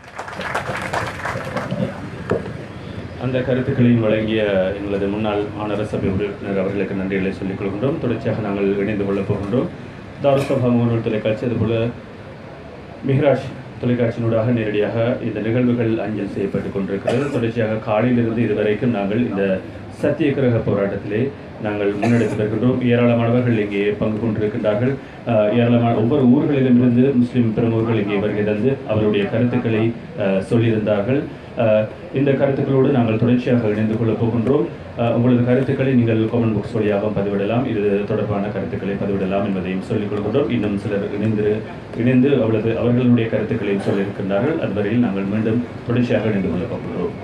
அந்த கருத்துக்களையும் வழங்கிய எங்களது முன்னாள் மாநகர சபை உறுப்பினர் அவர்களுக்கு நன்றிகளை சொல்லிக் கொள்கின்றோம் தொடர்ச்சியாக நாங்கள் இணைந்து கொள்ளப் போகின்றோம் தாருசபா முகநூல் தொலைக்காட்சி அதுபோல மிஹ்ராஜ் தொலைக்காட்சியினூடாக நேரடியாக இந்த நிகழ்வுகள் அஞ்சல் செய்யப்பட்டுக் கொண்டிருக்கிறது தொடர்ச்சியாக காலையிலிருந்து இதுவரைக்கும் நாங்கள் இந்த சத்தியகிரக போராட்டத்திலே நாங்கள் முன்னெடுத்து வருகின்றோம் ஏராளமானவர்கள் இங்கே பங்கு கொண்டிருக்கின்றார்கள் அஹ், ஏராளமான ஒவ்வொரு ஊர்களிலுமிருந்து முஸ்லிம் பிரமுகர்கள் இங்கே வருகை தந்து அவருடைய கருத்துக்களை அஹ், சொல்லியிருந்தார்கள் அஹ், இந்த கருத்துக்களோடு நாங்கள் தொடர்ச்சியாக இணைந்து கொள்ளப் போகின்றோம் அஹ், உங்களது கருத்துக்களை நீங்கள் கமெண்ட் பாக்ஸ் வழியாக பதிவிடலாம் இது தொடர்பான கருத்துக்களை பதிவிடலாம் என்பதையும் சொல்லிக் கொள்கின்றோம் இன்னும் சிலர் இணைந்து இணைந்து அவளது அவர்களுடைய கருத்துக்களையும் சொல்லியிருக்கின்றார்கள் அதுவரையில் நாங்கள் மீண்டும் தொடர்ச்சியாக இணைந்து கொள்ளப் போகின்றோம்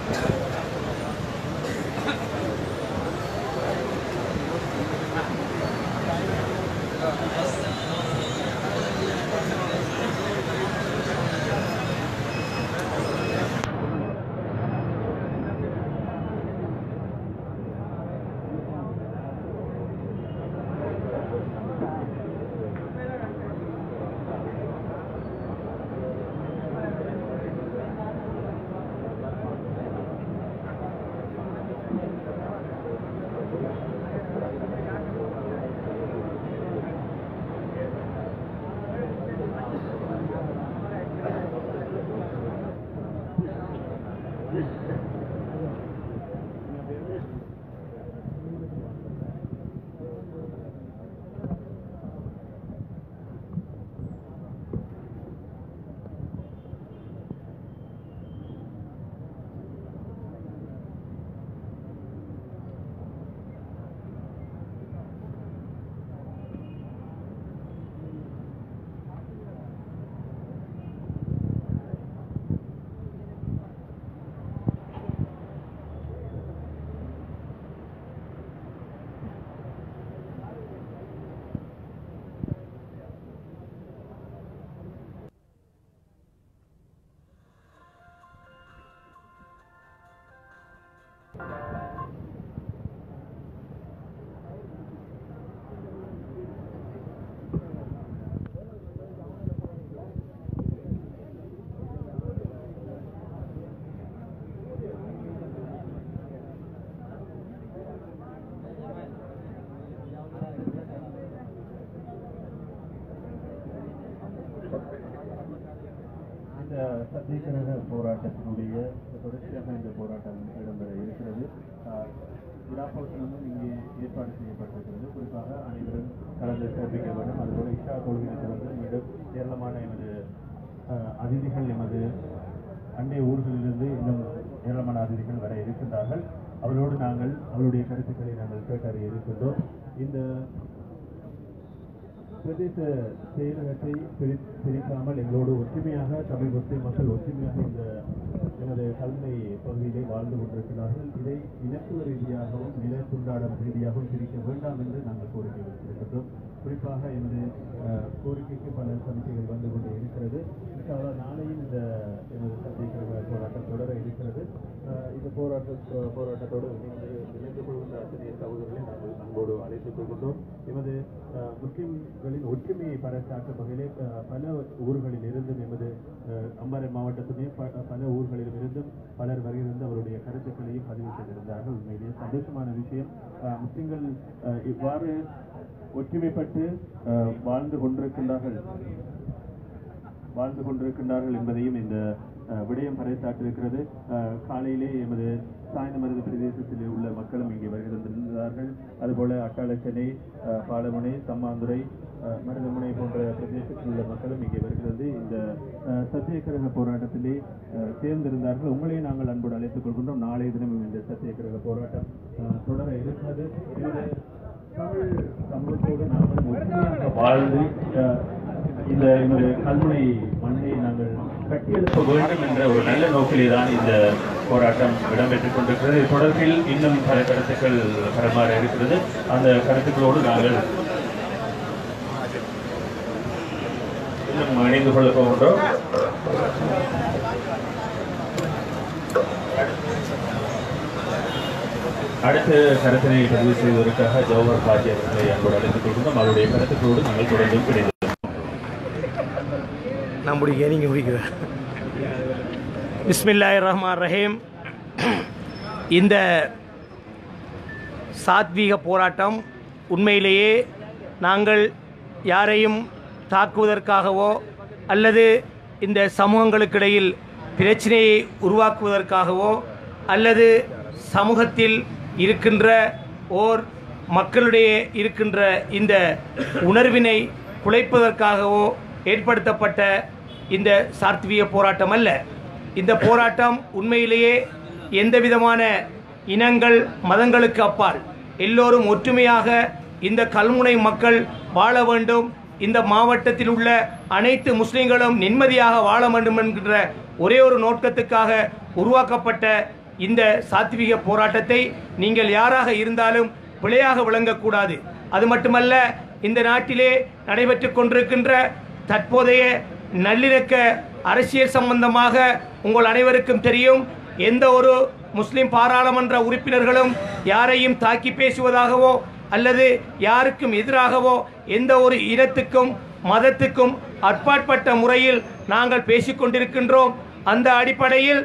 இந்த சத்தியகிரக போராட்டத்தினுடைய தொடர்ச்சியாக இந்த போராட்டம் இடம்பெற இருக்கிறது ஆஹ் விழாப்போட்டிலும் இங்கே ஏற்பாடு செய்யப்பட்டிருக்கிறது குறிப்பாக அனைவரும் கலந்து சிறப்பிக்க வேண்டும் அதுபோல இஷா தொழுகை தொடர்ந்து மீண்டும் ஏராளமான எமது ஆஹ் அதிதிகள் எமது அண்டை ஊர்களிலிருந்து இன்னும் ஏராளமான அதிதிகள் வர இருக்கின்றார்கள் அவரோடு நாங்கள் அவருடைய கருத்துக்களை நாங்கள் கேட்டறிய இருக்கின்றோம் இந்த பிரதேச செயலகத்தை பிரி பிரிக்காமல் எங்களோடு ஒற்றுமையாக தமிழ் முஸ்லிம் மக்கள் ஒற்றுமையாக இந்த எனது கல்மை பகுதியிலே வாழ்ந்து கொண்டிருக்கிறார்கள் இதை இனத்துவ ரீதியாகவும் நில துண்டாடம் ரீதியாகவும் பிரிக்க வேண்டாம் என்று நாங்கள் கோரிக்கை வைத்திருக்கின்றோம் குறிப்பாக எமது அஹ், கோரிக்கைக்கு பல சமிக்கைகள் வந்து கொண்டே இருக்கிறது இன்ஷா அல்லாஹ் நாளையும் இந்த எமது சத்தியகிரக போராட்டம் தொடர இருக்கிறது அஹ், இந்த போராட்ட போராட்டத்தோடு இணைந்து இணைந்து கொள்கின்ற ஆசிரியர் சகோதரர்களை நாங்கள் அன்போடு அழைத்துக் கொள்கின்றோம் எமது அஹ், முஸ்லிம்களின் ஒற்றுமையை பறைசாற்றும் வகையிலே அஹ், பல ஊர்களில் இருந்தும் எமது அஹ், அம்பாறை மாவட்டத்திலே ப- பல ஊர்களிலும் இருந்தும் பலர் வருகிறது அவருடைய கருத்துக்களையும் பதிவு செய்திருந்தார்கள் உண்மையிலேயே சந்தோஷமான விஷயம் அஹ், முஸ்லிம்கள் அஹ், இவ்வாறு ஒற்றுமைப்பட்டு அஹ், வாழ்ந்து கொண்டிருக்கின்றார்கள் வாழ்ந்து கொண்டிருக்கின்றார்கள் என்பதையும் இந்த அஹ், விடயம் பறைசாற்றிருக்கிறது அஹ், காலையிலே எமது சாய்ந்தமருது பிரதேசத்தில் உள்ள மக்களும் இங்கே வருகின்றார்கள் அதுபோல அட்டாளச்சனை அஹ், பாலமுனை சம்மாந்துறை அஹ், மருதமுனை போன்ற பிரதேசத்தில் உள்ள மக்களும் இங்கே வருகிறது இந்த அஹ், சத்தியகிரக போராட்டத்திலே அஹ், சேர்ந்திருந்தார்கள் உங்களையும் நாங்கள் அன்போடு அழைத்துக் கொள்கின்றோம் நாளைய தினமும் இந்த சத்தியகிரக போராட்டம் அஹ், தொடர இருக்கிறது இது தமிழ் சமூகத்தோடு நாங்கள் ஒற்றுமையாக வாழ்ந்து அஹ், இந்த இந்த கல்முனை மண்ணை நாங்கள் கட்டியெழுப்ப வேண்டும் என்ற ஒரு நல்ல நோக்கிலே தான் இந்த போராட்டம் இடம்பெற்றுக் கொண்டிருக்கிறது இது தொடர்பில் இன்னும் பல கருத்துக்கள் பரமாற இருக்கிறது அந்த கருத்துக்களோடு நாங்கள் இன்னும் இணைந்து கொள்ள போகின்றோம் அடுத்த கருத்தினை பதிவு செய்வதற்காக ஜவஹர் பாஜி அவர்களை அன்போடு அழைத்துக் கொள்கின்றோம் அவருடைய கருத்துக்களோடு நாங்கள் தொடர்ந்து இணைந்து நான் முடிக்க நீங்கள் முடிக்கிற பிஸ்மில்லாஹிர் ரஹ்மான் ரஹீம் இந்த சாத்வீக போராட்டம் உண்மையிலேயே நாங்கள் யாரையும் தாக்குவதற்காகவோ அல்லது இந்த சமூகங்களுக்கிடையில் பிரச்சனையை உருவாக்குவதற்காகவோ அல்லது சமூகத்தில் இருக்கின்ற ஓர் மக்களுடைய இருக்கின்ற இந்த உணர்வினை குலைப்பதற்காகவோ ஏற்படுத்தப்பட்ட இந்த சாத்வீக போராட்டம் அல்ல இந்த போராட்டம் உண்மையிலேயே எந்த விதமான இனங்கள் மதங்களுக்கு அப்பால் எல்லோரும் ஒற்றுமையாக இந்த கல்முனை மக்கள் வாழ வேண்டும் இந்த மாவட்டத்தில் உள்ள அனைத்து முஸ்லிம்களும் நிம்மதியாக வாழ வேண்டும் என்கின்ற ஒரே ஒரு நோக்கத்துக்காக உருவாக்கப்பட்ட இந்த சாத்வீக போராட்டத்தை நீங்கள் யாராக இருந்தாலும் பிழையாக விளங்கக்கூடாது அது மட்டுமல்ல இந்த நாட்டிலே நடைபெற்று கொண்டிருக்கின்ற தற்போதைய நல்லிணக்க அரசியல் சம்பந்தமாக உங்கள் அனைவருக்கும் தெரியும் எந்த ஒரு முஸ்லிம் பாராளுமன்ற உறுப்பினர்களும் யாரையும் தாக்கி பேசுவதாகவோ அல்லது யாருக்கும் எதிராகவோ எந்த ஒரு இனத்துக்கும் மதத்துக்கும் அப்பாற்பட்ட முறையில் நாங்கள் பேசிக்கொண்டிருக்கின்றோம் அந்த அடிப்படையில்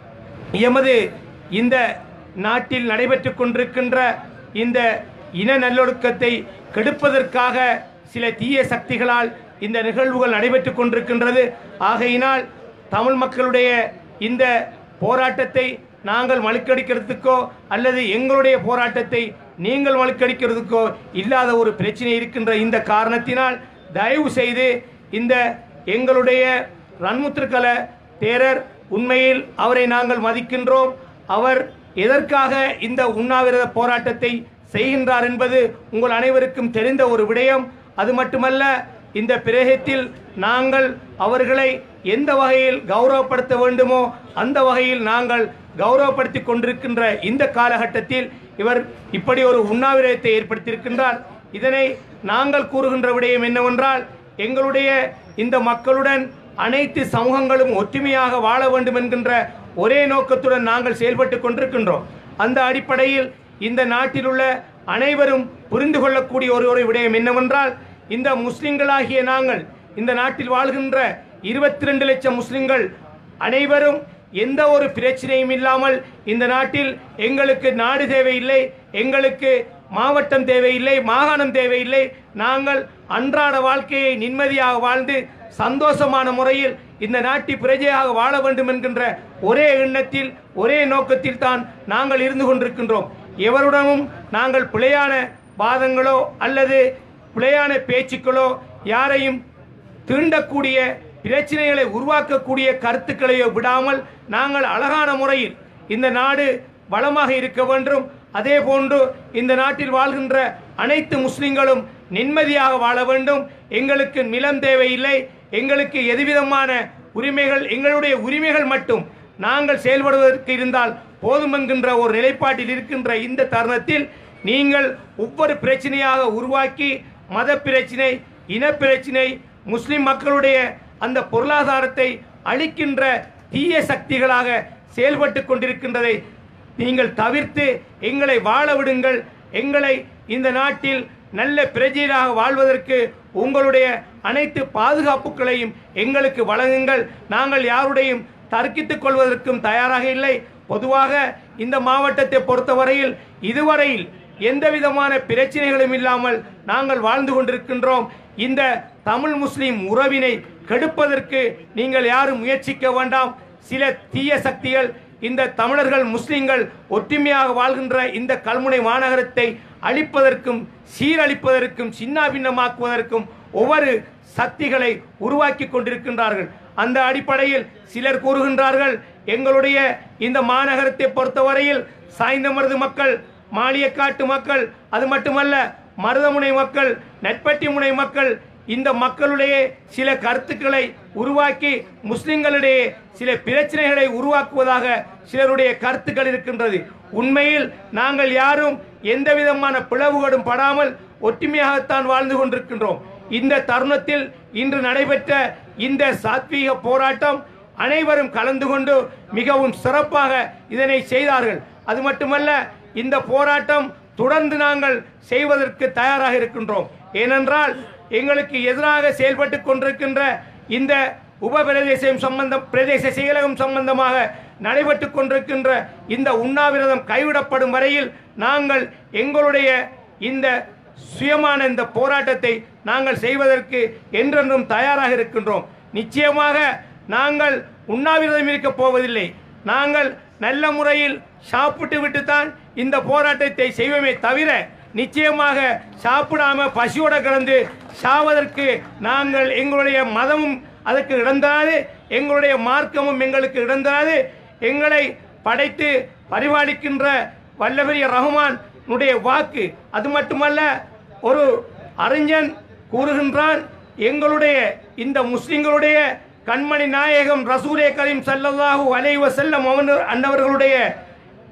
எமது இந்த நாட்டில் நடைபெற்று கொண்டிருக்கின்ற இந்த இன நல்லொழுக்கத்தை கெடுப்பதற்காக சில தீய சக்திகளால் இந்த நிகழ்வுகள் நடைபெற்று கொண்டிருக்கின்றது ஆகையினால் தமிழ் மக்களுடைய இந்த போராட்டத்தை நாங்கள் மழுக்கடிக்கிறதுக்கோ அல்லது எங்களுடைய போராட்டத்தை நீங்கள் மழுக்கடிக்கிறதுக்கோ இல்லாத ஒரு பிரச்சனை இருக்கின்ற இந்த காரணத்தினால் தயவு செய்து இந்த எங்களுடைய ரன்முத்திருக்கல தேரர் உண்மையில் அவரை நாங்கள் மதிக்கின்றோம் அவர் எதற்காக இந்த உண்ணாவிரத போராட்டத்தை செய்கின்றார் என்பது உங்கள் அனைவருக்கும் தெரிந்த ஒரு விடயம் அது மட்டுமல்ல இந்த பிரேகத்தில் நாங்கள் அவர்களை எந்த வகையில் கௌரவப்படுத்த வேண்டுமோ அந்த வகையில் நாங்கள் கௌரவப்படுத்திக் கொண்டிருக்கின்ற இந்த காலகட்டத்தில் இவர் இப்படி ஒரு உண்ணாவிரதத்தை ஏற்படுத்தியிருக்கின்றார் இதனை நாங்கள் கூறுகின்ற விடயம் என்னவென்றால் எங்களுடைய இந்த மக்களுடன் அனைத்து சமூகங்களும் ஒற்றுமையாக வாழ வேண்டும் என்கின்ற ஒரே நோக்கத்துடன் நாங்கள் செயல்பட்டு கொண்டிருக்கின்றோம் அந்த அடிப்படையில் இந்த நாட்டில் உள்ள அனைவரும் புரிந்து கொள்ளக்கூடிய ஒரு ஒரு விடயம் என்னவென்றால் இந்த முஸ்லிம்களாகிய நாங்கள் இந்த நாட்டில் வாழ்கின்ற இருபத்தி ரெண்டு லட்சம் முஸ்லிம்கள் அனைவரும் எந்த ஒரு பிரச்சனையும் இல்லாமல் இந்த நாட்டில் எங்களுக்கு நாடு தேவையில்லை எங்களுக்கு மாவட்டம் தேவையில்லை மாகாணம் தேவையில்லை நாங்கள் அன்றாட வாழ்க்கையை நிம்மதியாக வாழ்ந்து சந்தோஷமான முறையில் இந்த நாட்டி பிரஜையாக வாழ வேண்டும் என்கின்ற ஒரே எண்ணத்தில் ஒரே நோக்கத்தில் தான் நாங்கள் இருந்து கொண்டிருக்கின்றோம் எவருடனும் நாங்கள் பிழையான வாதங்களோ அல்லது பிழையான பேச்சுக்களோ யாரையும் தீண்டக்கூடிய பிரச்சனைகளை உருவாக்கக்கூடிய கருத்துக்களையோ விடாமல் நாங்கள் அழகான முறையில் இந்த நாடு வளமாக இருக்க வேண்டும் அதே போன்று இந்த நாட்டில் வாழ்கின்ற அனைத்து முஸ்லிம்களும் நிம்மதியாக வாழ வேண்டும் எங்களுக்கு நிலம் தேவையில்லை எங்களுக்கு எதுவிதமான உரிமைகள் எங்களுடைய உரிமைகள் மட்டும் நாங்கள் செயல்படுவதற்கு இருந்தால் போதும் என்கின்ற ஒரு நிலைப்பாட்டில் இருக்கின்ற இந்த தருணத்தில் நீங்கள் ஒவ்வொரு பிரச்சனையாக உருவாக்கி மத பிரச்சினை இன பிரச்சினை முஸ்லிம் மக்களுடைய அந்த பொருளாதாரத்தை அழிக்கின்ற தீய சக்திகளாக செயல்பட்டு கொண்டிருக்கின்றதை நீங்கள் தவிர்த்து எங்களை வாழ விடுங்கள் எங்களை இந்த நாட்டில் நல்ல பிரஜையாக வாழ்வதற்கு உங்களுடைய அனைத்து பாதுகாப்புகளையும் எங்களுக்கு வழங்குங்கள் நாங்கள் யாருடையும் தர்க்கித்துக் கொள்வதற்கும் தயாராக இல்லை பொதுவாக இந்த மாவட்டத்தை பொறுத்தவரையில் இதுவரையில் எந்த விதமான பிரச்சனைகளும் இல்லாமல் நாங்கள் வாழ்ந்து கொண்டிருக்கின்றோம் இந்த தமிழ் முஸ்லிம் உறவினை கெடுப்பதற்கு நீங்கள் யாரும் முயற்சிக்க வேண்டாம் சில தீய சக்திகள் இந்த தமிழர்கள் முஸ்லிம்கள் ஒற்றுமையாக வாழ்கின்ற இந்த கல்முனை மாநகரத்தை அழிப்பதற்கும் சீரழிப்பதற்கும் சின்னாபின்னமாக்குவதற்கும் ஒவ்வொரு சக்திகளை உருவாக்கி கொண்டிருக்கின்றார்கள் அந்த அடிப்படையில் சிலர் கூறுகின்றார்கள் எங்களுடைய இந்த மாநகரத்தை பொறுத்தவரையில் சாய்ந்தமருது மக்கள் மாளியக்காட்டு மக்கள் அது மட்டுமல்ல மருதமுனை மக்கள் நெற்பட்டி முனை மக்கள் இந்த மக்களுடைய சில கருத்துக்களை உருவாக்கி முஸ்லிம்களிடையே சில பிரச்சனைகளை உருவாக்குவதாக சிலருடைய கருத்துக்கள் இருக்கின்றது உண்மையில் நாங்கள் யாரும் எந்த விதமான பிளவுகளும் படாமல் ஒற்றுமையாகத்தான் வாழ்ந்து கொண்டிருக்கின்றோம் இந்த தருணத்தில் இன்று நடைபெற்ற இந்த சாத்வீக போராட்டம் அனைவரும் கலந்து கொண்டு மிகவும் சிறப்பாக இதனை செய்தார்கள் அது மட்டுமல்ல இந்த போராட்டம் தொடர்ந்து நாங்கள் செய்வதற்கு தயாராக இருக்கின்றோம் ஏனென்றால் எங்களுக்கு எதிராக செயல்பட்டு கொண்டிருக்கின்ற இந்த உப பிரதேசம் சம்பந்தம் பிரதேச செயலகம் சம்பந்தமாக நடைபெற்று கொண்டிருக்கின்ற இந்த உண்ணாவிரதம் கைவிடப்படும் வரையில் நாங்கள் எங்களுடைய இந்த சுயமான இந்த போராட்டத்தை நாங்கள் செய்வதற்கு என்றென்றும் தயாராக இருக்கின்றோம் நிச்சயமாக நாங்கள் உண்ணாவிரதம் இருக்கப் போவதில்லை நாங்கள் நல்ல முறையில் சாப்பிட்டு விட்டுத்தான் இந்த போராட்டத்தை செய்வோமே தவிர நிச்சயமாக சாப்பிடாம பசியோட கிடந்து சாவதற்கு நாங்கள் எங்களுடைய மதமும் அதற்கு இடந்தராது எங்களுடைய மார்க்கமும் எங்களுக்கு இடந்தராது எங்களை படைத்து பரிபாலிக்கின்ற வல்லபெரிய ரஹ்மான் உடைய வாக்கு அது மட்டுமல்ல ஒரு அறிஞன் கூறுகின்றான் எங்களுடைய இந்த முஸ்லிம்களுடைய கண்மணி நாயகம் ரசூலே கரீம் ஸல்லல்லாஹு அலைஹி வஸல்லம் அவன் அன்னவர்களுடைய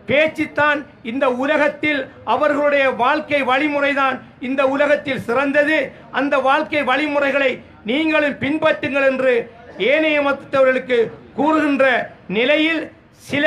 பேச்சுத்தான் இந்த உலகத்தில் அவர்களுடைய வாழ்க்கை வழிமுறைதான் இந்த உலகத்தில் சிறந்தது அந்த வாழ்க்கை வழிமுறைகளை நீங்களும் பின்பற்றுங்கள் என்று ஏனைய மத்தவர்களுக்கு கூறுகின்ற நிலையில் சில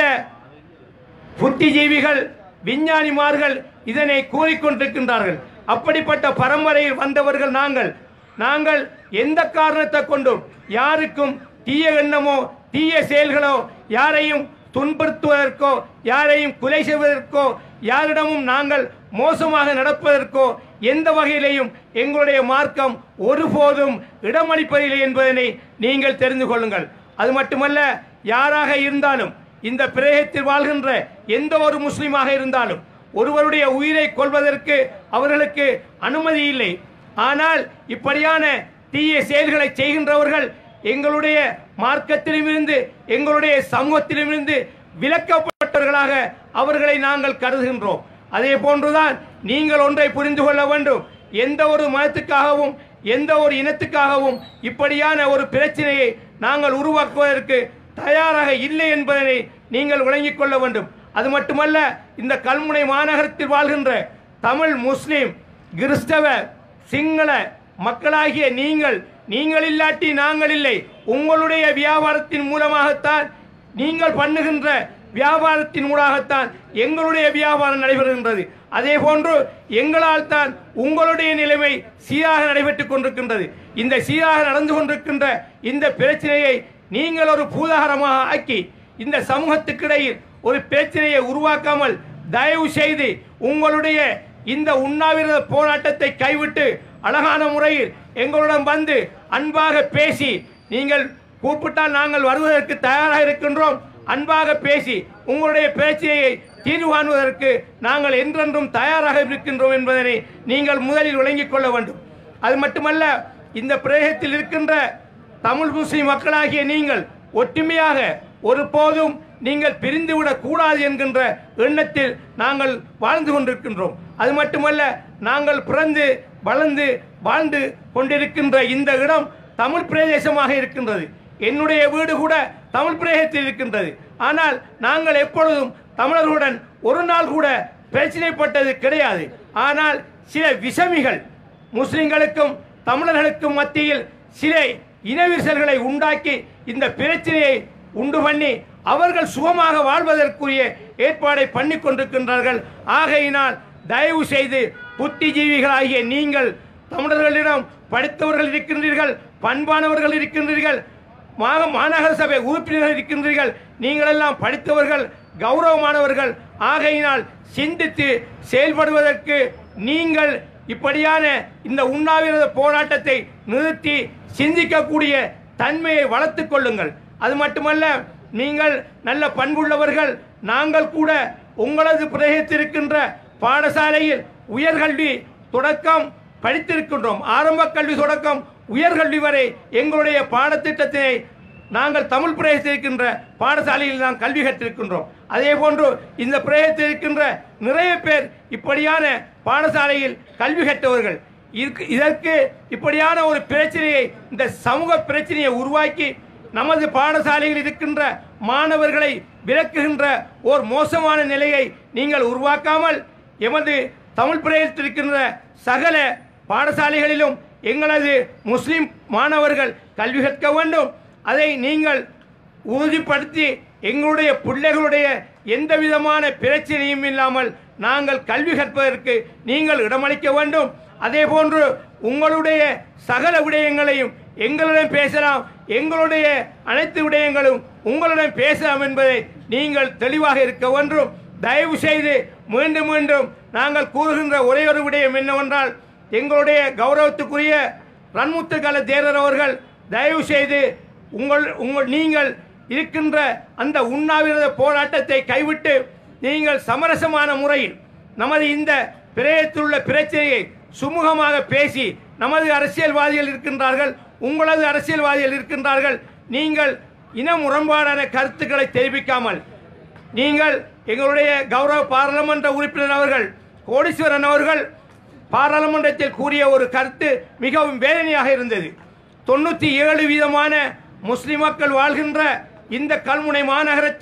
புத்திஜீவிகள் விஞ்ஞானிமார்கள் இதனை கூறிக்கொண்டிருக்கின்றார்கள் அப்படிப்பட்ட பரம்பரையில் வந்தவர்கள் நாங்கள் நாங்கள் எந்த காரணத்தை கொண்டும் யாருக்கும் தீய எண்ணமோ தீய செயல்களோ யாரையும் துன்புறுத்துவதற்கோ யாரையும் கொலை செய்வதற்கோ யாரிடமும் நாங்கள் மோசமாக நடப்பதற்கோ எந்த வகையிலையும் எங்களுடைய மார்க்கம் ஒருபோதும் இடமளிப்பதில்லை என்பதனை நீங்கள் தெரிந்து கொள்ளுங்கள் அது மட்டுமல்ல யாராக இருந்தாலும் இந்த பிரேகத்தில் வாழ்கின்ற எந்த ஒரு முஸ்லீமாக இருந்தாலும் ஒருவருடைய உயிரை கொள்வதற்கு அவர்களுக்கு அனுமதி இல்லை ஆனால் இப்படியான தீய செயல்களை செய்கின்றவர்கள் எங்களுடைய மார்க்கத்திலுமிருந்து எங்களுடைய சமூகத்திலுமிருந்து விலக்கப்பட்டவர்களாக அவர்களை நாங்கள் கருதுகின்றோம் அதே போன்றுதான் நீங்கள் ஒன்றை புரிந்து கொள்ள வேண்டும் எந்த ஒரு மதத்துக்காகவும் எந்த ஒரு இனத்துக்காகவும் இப்படியான ஒரு பிரச்சனையை நாங்கள் உருவாக்குவதற்கு தயாராக இல்லை என்பதனை நீங்கள் விளங்கிக் கொள்ள வேண்டும் அது மட்டுமல்ல இந்த கல்முனை மாநகரத்தில் வாழ்கின்ற தமிழ் முஸ்லிம் கிறிஸ்தவ சிங்கள மக்களாகிய நீங்கள் நீங்கள் இல்லாட்டி நாங்கள் இல்லை உங்களுடைய வியாபாரத்தின் மூலமாகத்தான் நீங்கள் பண்ணுகின்ற வியாபாரத்தின் மூலமாகத்தான் எங்களுடைய வியாபாரம் நடைபெறுகின்றது அதே போன்று எங்களால் தான் உங்களுடைய நிலைமை சீராக நடைபெற்றுக் கொண்டிருக்கின்றது இந்த சீராக நடந்து கொண்டிருக்கின்ற இந்த பிரச்சனையை நீங்கள் ஒரு பூதாகரமாக ஆக்கி இந்த சமூகத்துக்கிடையில் ஒரு பிரச்சனையை உருவாக்காமல் தயவு செய்து உங்களுடைய இந்த உண்ணாவிரத போராட்டத்தை கைவிட்டு அழகான முறையில் எங்களுடன் வந்து அன்பாக பேசி நீங்கள் கூப்பிட்டால் நாங்கள் வருவதற்கு தயாராக இருக்கின்றோம் அன்பாக பேசி உங்களுடைய பிரச்சனையை தீர்வு காணுவதற்கு நாங்கள் என்றென்றும் தயாராக இருக்கின்றோம் என்பதனை நீங்கள் முதலில் விளங்கிக் கொள்ள வேண்டும் அது மட்டுமல்ல இந்த பிரதேசத்தில் இருக்கின்ற தமிழ் முஸ்லிம் மக்களாகிய நீங்கள் ஒற்றுமையாக ஒருபோதும் நீங்கள் பிரிந்துவிடக் கூடாது என்கின்ற எண்ணத்தில் நாங்கள் வாழ்ந்து கொண்டிருக்கின்றோம் அது மட்டுமல்ல நாங்கள் பிறந்து வளர்ந்து வாழ்ந்து கொண்டிருக்கின்ற இந்த இடம் தமிழ் பிரதேசமாக இருக்கின்றது என்னுடைய வீடு கூட தமிழ் பிரதேசத்தில் இருக்கின்றது ஆனால் நாங்கள் எப்பொழுதும் தமிழர்களுடன் ஒரு நாள் கூட பிரச்சனைப்பட்டது கிடையாது ஆனால் சில விஷமிகள் முஸ்லிம்களுக்கும் தமிழர்களுக்கும் மத்தியில் சில இனவிரிசல்களை உண்டாக்கி இந்த பிரச்சனையை உண்டு பண்ணி அவர்கள் சுகமாக வாழ்வதற்குரிய ஏற்பாடை பண்ணி கொண்டிருக்கின்றார்கள் ஆகையினால் தயவு செய்து புத்திஜீவிகளாகிய நீங்கள் தமிழர்களிடம் படித்தவர்கள் இருக்கின்றீர்கள் பண்பானவர்கள் இருக்கின்றீர்கள் மாக மாநகர சபை உறுப்பினர்கள் இருக்கின்றீர்கள் நீங்கள் எல்லாம் படித்தவர்கள் கௌரவமானவர்கள் ஆகையினால் சிந்தித்து செயல்படுவதற்கு நீங்கள் இப்படியான இந்த உண்ணாவிரத போராட்டத்தை நிறுத்தி சிந்திக்கக்கூடிய தன்மையை வளர்த்துக் கொள்ளுங்கள் அது மட்டுமல்ல நீங்கள் நல்ல பண்புள்ளவர்கள் நாங்கள் கூட உங்களது பிரதேசத்திருக்கின்ற பாடசாலையில் உயர்கல்வி தொடக்கம் படித்திருக்கின்றோம் ஆரம்ப கல்வி தொடக்கம் உயர்கல்வி வரை எங்களுடைய பாடத்திட்டத்தினை நாங்கள் தமிழ் பிரதேசத்தில் இருக்கின்ற பாடசாலையில் நாம் கல்வி கற்றிருக்கின்றோம் அதே போன்று இந்த பிரதேசத்தில் இருக்கின்ற நிறைய பேர் இப்படியான பாடசாலையில் கல்வி கற்றவர்கள் இதுக்கு- இதற்கு இப்படியான ஒரு பிரச்சனையை இந்த சமூக பிரச்சனையை உருவாக்கி நமது பாடசாலையில் இருக்கின்ற மாணவர்களை விலக்குகின்ற ஓர் மோசமான நிலையை நீங்கள் உருவாக்காமல் எமது தமிழ் பிரதேசத்தில் இருக்கின்ற சகல பாடசாலைகளிலும் எங்களது முஸ்லிம் மாணவர்கள் கல்வி கற்க வேண்டும் அதை நீங்கள் உறுதிப்படுத்தி எங்களுடைய பிள்ளைகளுடைய எந்த விதமான பிரச்சனையும் இல்லாமல் நாங்கள் கல்வி கற்பதற்கு நீங்கள் இடமளிக்க வேண்டும் அதே போன்று உங்களுடைய சகல விடயங்களையும் எங்களிடம் பேசலாம் எங்களுடைய அனைத்து விடயங்களும் உங்களிடம் பேசலாம் என்பதை நீங்கள் தெளிவாக இருக்க வேண்டும் தயவு செய்து மீண்டும் மீண்டும் நாங்கள் கூறுகின்ற ஒரே ஒரு விடயம் என்னவென்றால் எங்களுடைய கௌரவத்துக்குரிய ரன்முத்துக்கால தேரர் அவர்கள் தயவு செய்து உங்கள் உங்கள் நீங்கள் இருக்கின்ற அந்த உண்ணாவிரத போராட்டத்தை கைவிட்டு நீங்கள் சமரசமான முறையில் நமது இந்த பிரயத்தில் உள்ள பிரச்சனையை சுமூகமாக பேசி நமது அரசியல்வாதிகள் இருக்கின்றார்கள் உங்களது அரசியல்வாதிகள் இருக்கின்றார்கள் நீங்கள் இன முரண்பாடான கருத்துக்களை தெரிவிக்காமல் நீங்கள் எங்களுடைய கௌரவ பாராளுமன்ற உறுப்பினர் அவர்கள் கோடீஸ்வரன் அவர்கள் பாராளுமன்றத்தில் கூறிய ஒரு கருத்து மிகவும் வேதனையாக இருந்தது தொண்ணூற்றி ஏழு வீதமான முஸ்லிம் மக்கள் வாழ்கின்ற இந்த கல்முனை மாநகரத்தில்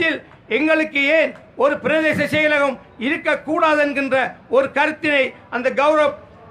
எங்களுக்கு ஏன் ஒரு பிரதேச செயலகம் இருக்கக்கூடாது என்கின்ற ஒரு கருத்தினை அந்த கௌரவ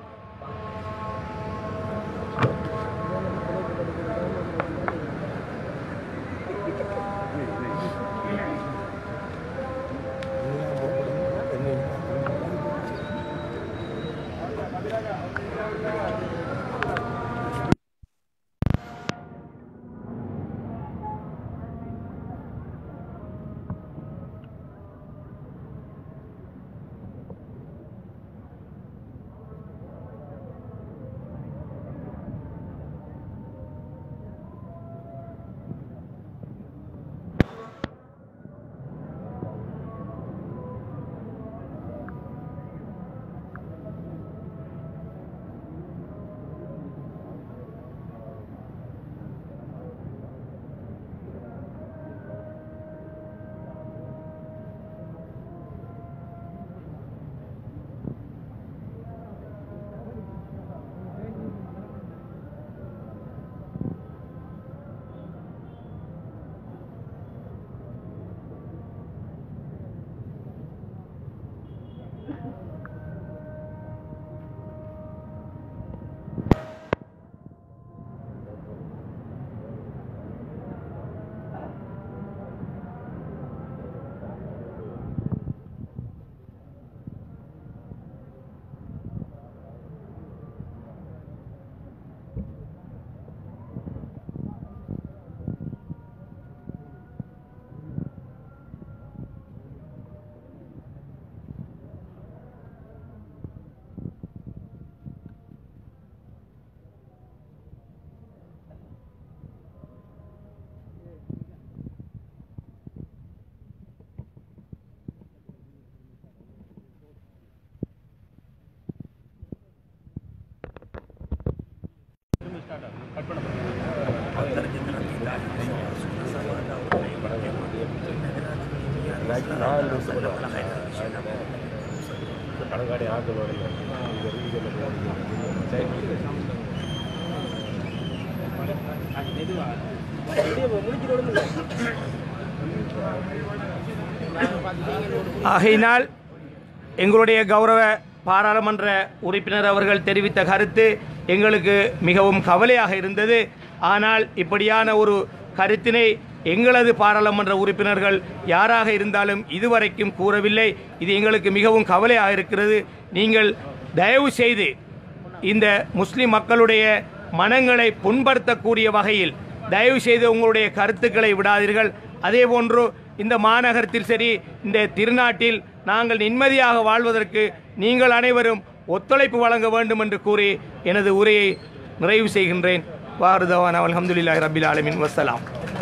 ஆகையினால் எங்களுடைய கௌரவ பாராளுமன்ற உறுப்பினர் அவர்கள் தெரிவித்த கருத்து எங்களுக்கு மிகவும் கவலையாக இருந்தது ஆனால் இப்படியான ஒரு கருத்தினை எங்களது பாராளுமன்ற உறுப்பினர்கள் யாராக இருந்தாலும் இதுவரைக்கும் கூறவில்லை இது எங்களுக்கு மிகவும் கவலையாக இருக்கிறது நீங்கள் தயவு செய்து இந்த முஸ்லிம் மக்களுடைய மனங்களை புண்படுத்தக்கூடிய வகையில் தயவு செய்து உங்களுடைய கருத்துக்களை விடாதீர்கள் அதே போன்று இந்த மாநகரத்தில் சரி இந்த திருநாட்டில் நாங்கள் நிம்மதியாக வாழ்வதற்கு நீங்கள் அனைவரும் ஒத்துழைப்பு வழங்க வேண்டும் என்று கூறி எனது உரையை நிறைவு செய்கின்றேன் வாருதவான் அல்ஹம்துலில்லாஹி ரபில் ஆலமின் வசலாம்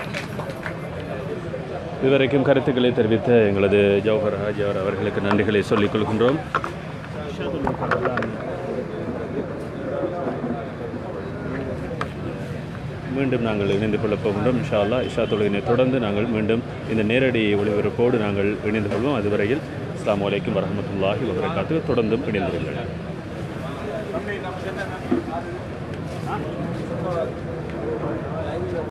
இதுவரைக்கும் கருத்துக்களை தெரிவித்த எங்களது ஜவஹர் ஹாஜி அவர் அவர்களுக்கு நன்றிகளை சொல்லிக் கொள்கின்றோம் மீண்டும் நாங்கள் இணைந்து கொள்ளப் போகின்றோம் இன்ஷா அல்லாஹ் இஷா தொழுகினை தொடர்ந்து நாங்கள் மீண்டும் இந்த நேரடி ஒளிபரப்போடு நாங்கள் இணைந்து கொள்வோம் அதுவரையில் அஸ்ஸலாமு அலைக்கும் வரஹ்மத்துல்லாஹி வபரகாத்து தொடர்ந்தும் இணைந்திருங்கள்